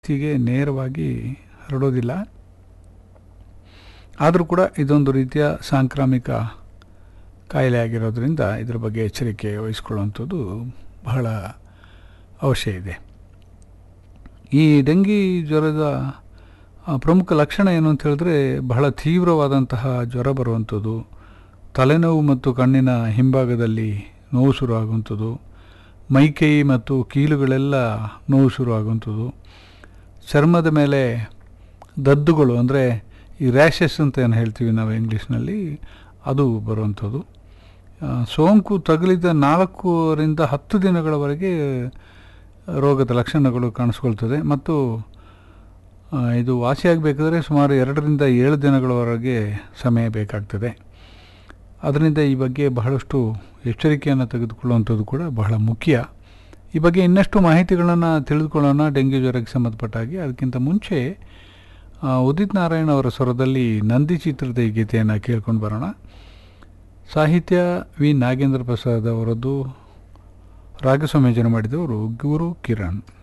ವ್ಯಕ್ತಿಗೆ ನೇರವಾಗಿ ಹರಡೋದಿಲ್ಲ ಆದರೂ ಕೂಡ ಇದೊಂದು ರೀತಿಯ ಸಾಂಕ್ರಾಮಿಕ ಕಾಯಿಲೆ ಆಗಿರೋದ್ರಿಂದ ಇದರ ಬಗ್ಗೆ ಎಚ್ಚರಿಕೆ ವಹಿಸ್ಕೊಳ್ಳುವಂಥದ್ದು ಬಹಳ ಅವಶ್ಯ ಇದೆ ಈ ಡೆಂಗಿ ಜ್ವರದ ಆ, ಪ್ರಮುಖ ಲಕ್ಷಣ ಏನು ಅಂತ ಹೇಳಿದ್ರೆ ಬಹಳ ತೀವ್ರವಾದಂತಹ ಜ್ವರ ಬರುವಂಥದ್ದು ತಲೆನೋವು ಮತ್ತು ಕಣ್ಣಿನ ಹಿಂಭಾಗದಲ್ಲಿ ನೋವು ಶುರು ಆಗುವಂಥದ್ದು ಮೈಕೈ ಮತ್ತು ಕೀಲುಗಳೆಲ್ಲ ನೋವು ಶುರು ಆಗುವಂಥದ್ದು ಚರ್ಮದ ಮೇಲೆ ದದ್ದುಗಳು ಅಂದರೆ ಈ ರ್ಯಾಷಸ್ ಅಂತ ಏನು ಹೇಳ್ತೀವಿ ನಾವು ಇಂಗ್ಲೀಷ್ನಲ್ಲಿ ಅದು ಬರುವಂಥದ್ದು ಆ, ಸೋಂಕು ತಗುಲಿದ ನಾಲ್ಕೂರಿಂದ ಹತ್ತು ದಿನಗಳವರೆಗೆ ರೋಗದ ಲಕ್ಷಣಗಳು ಕಾಣಿಸ್ಕೊಳ್ತದೆ ಮತ್ತು ಆ, ಇದು ವಾಸಿಯಾಗಬೇಕಾದ್ರೆ ಸುಮಾರು ಎರಡರಿಂದ ಏಳು ದಿನಗಳವರೆಗೆ ಸಮಯ ಬೇಕಾಗ್ತದೆ ಅದರಿಂದ ಈ ಬಗ್ಗೆ ಬಹಳಷ್ಟು ಎಚ್ಚರಿಕೆಯನ್ನು ತೆಗೆದುಕೊಳ್ಳುವಂಥದ್ದು ಕೂಡ ಬಹಳ ಮುಖ್ಯ ಈ ಬಗ್ಗೆ ಇನ್ನಷ್ಟು ಮಾಹಿತಿಗಳನ್ನು ತಿಳಿದುಕೊಳ್ಳೋಣ ಡೆಂಗ್ಯೂ ಜ್ವರಕ್ಕೆ ಸಂಬಂಧಪಟ್ಟ ಹಾಗೆ ಅದಕ್ಕಿಂತ ಮುಂಚೆ ಆ, ಉದಿತ್ ನಾರಾಯಣ್ ಅವರ ಸ್ವರದಲ್ಲಿ ನಂದಿ ಚಿತ್ರದ ಈ ಗೀತೆಯನ್ನು ಕೇಳ್ಕೊಂಡು ಬರೋಣ ಸಾಹಿತ್ಯ ವಿ ನಾಗೇಂದ್ರ ಪ್ರಸಾದ್ ಅವರದ್ದು ರಾಗ ಸಂಯೋಜನೆ ಮಾಡಿದವರು ಗುರು ಕಿರಣ್